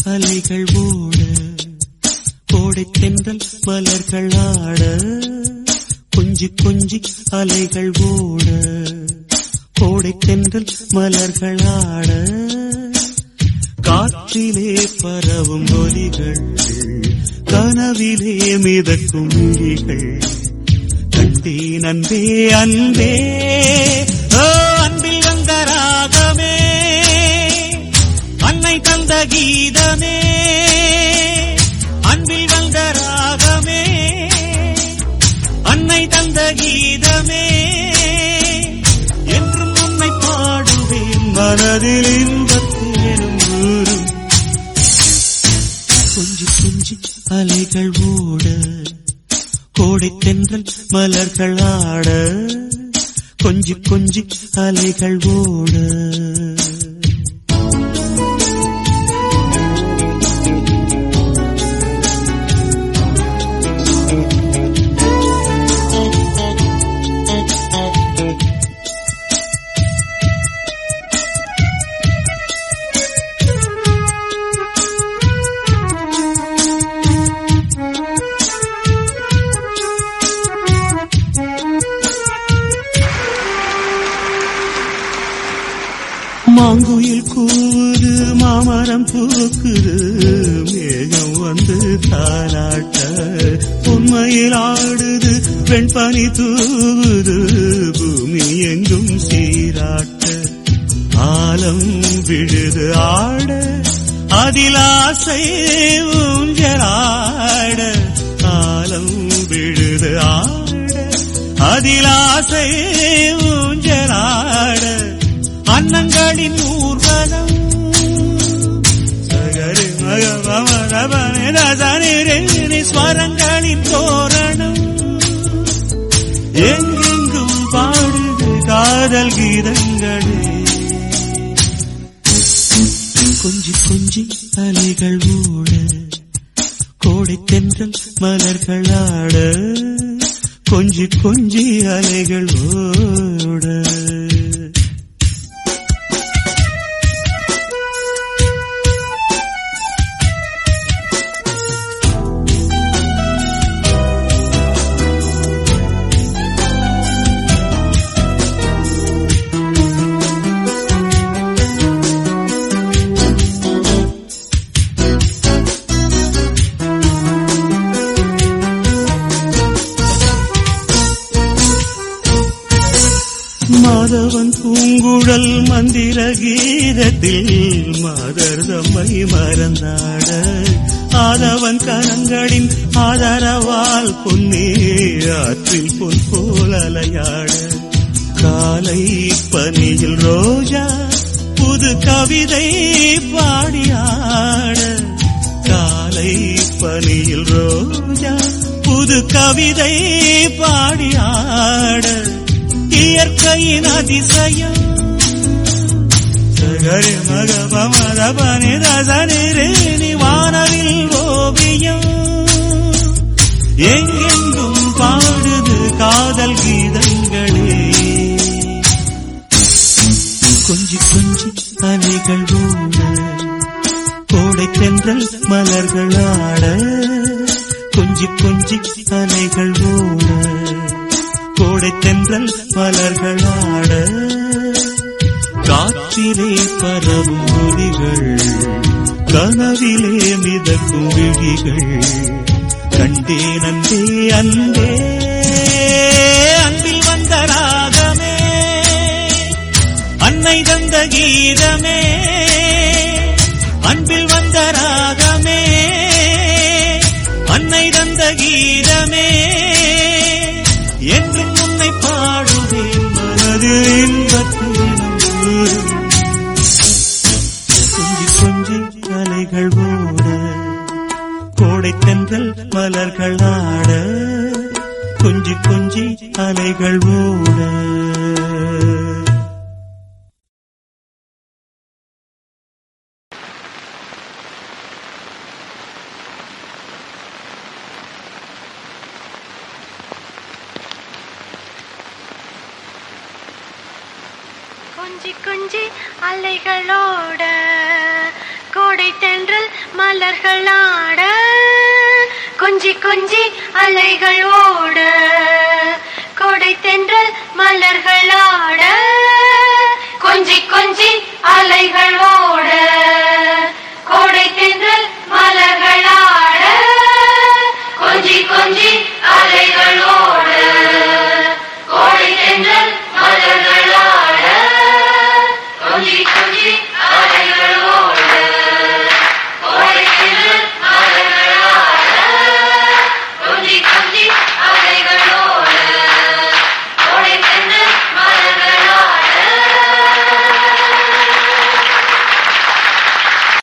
அலைகள் ஓட கோடை தென்றல் மலர்கள் ஆட கொஞ்சி கொஞ்சி அலைகள் ஓட கோடை தென்றல் மலர்கள் ஆட காற்றிலே பரவும் ஒலிகள் கனவிலே மிதக்கும் விழிகள் கண்டேன் அன்பே அன்பே ஓ அன்பில் வந்த ராகமே அன்னை தந்த கீதமே அன்பில் வந்த ராகமே அன்னை தந்த கீதமே என்றும் உன்னை பாடுவேன் மனதில் இன்பத்தேனும் ஊரும் கொஞ்சி கொஞ்சி அலைகள் ஓட கோடை தென்றல் மலர்கள் ஆட கொஞ்சி கொஞ்சி அலைகள் ஓட மாங்குயில் கூவுது மாமரம் பூக்குது மேகம் வந்து தாலாட்ட உண்மையில் ஆடுது வெண்பனி தூவுது பூமி எங்கும் சீராட்ட ஆலம் விழுது ஆட அதில் ஆசை ஊஞ்சலாட ஆலம் விழுது ஆட அதில் ஆசை ஊஞ்சலாட அன்னங்களின் ஊர்வலம் சகரி மகபமரபனி ஸ்வரங்களின் தோரணம் எங்கெங்கும் பாடுது காதல் கீதங்களே கொஞ்சி கொஞ்சி அலைகள் ஓட கோடை தென்றல் மலர்கள் ஆட கொஞ்சி கொஞ்சி அலைகள் ஓட மாதவன் பூங்குழல் மந்திர கீதத்தில் மாதர் தம்மை மறந்தாட ஆதவன் கரங்களின் ஆதரவால் பொன்னே ஆற்றில் பொன் போல் அலையாட காலை பனியில் ரோஜா புது கவிதை பாடியாட காலை பனியில் ரோஜா புது கவிதை பாடியாட இயற்கையின் அதிசயம் சகரி மக பமத பனி ரசனி வானவில் ஓவியம் எங்கெங்கும் பாடுது காதல் கீதங்களே கொஞ்சி கொஞ்சி அலைகள் ஓட கோடை தென்றல் மலர்கள் ஆட கொஞ்சி கொஞ்சி அலைகள் ஓட கோடை தென்றல் மலர்கள் ஆட காற்றிலே பரவும் ஒலிகள் கனவிலே மிதக்கும் விழிகள் கண்டே நந்தே அன்பே அன்பில் வந்த ராகமே அன்னை தந்த கீதமே அன்பில் வந்த ராகமே அன்னை தந்த கீதமே என்றும் உன்னை பாடுவேன் மனதில் இன்பத்திலும் கொஞ்சி கொஞ்சி அலைகள் ஓட கோடை தென்றல் மலர்கள் ஆட கொஞ்சி கொஞ்சி அலைகள் ஓட கொஞ்சி கொஞ்சி அலைகளோட கோடை தென்றல் மலர்களாட கொஞ்சி கொஞ்சி அலைகள் ஓட கொடை தென்றல் மலர்களாட கொஞ்சி கொஞ்சி அலைகள் ஓட கோடை தென்றல் மலர்களாட கொஞ்சி கொஞ்சி அலைகள் ஓட கோடை தென்றல் மலர்களாட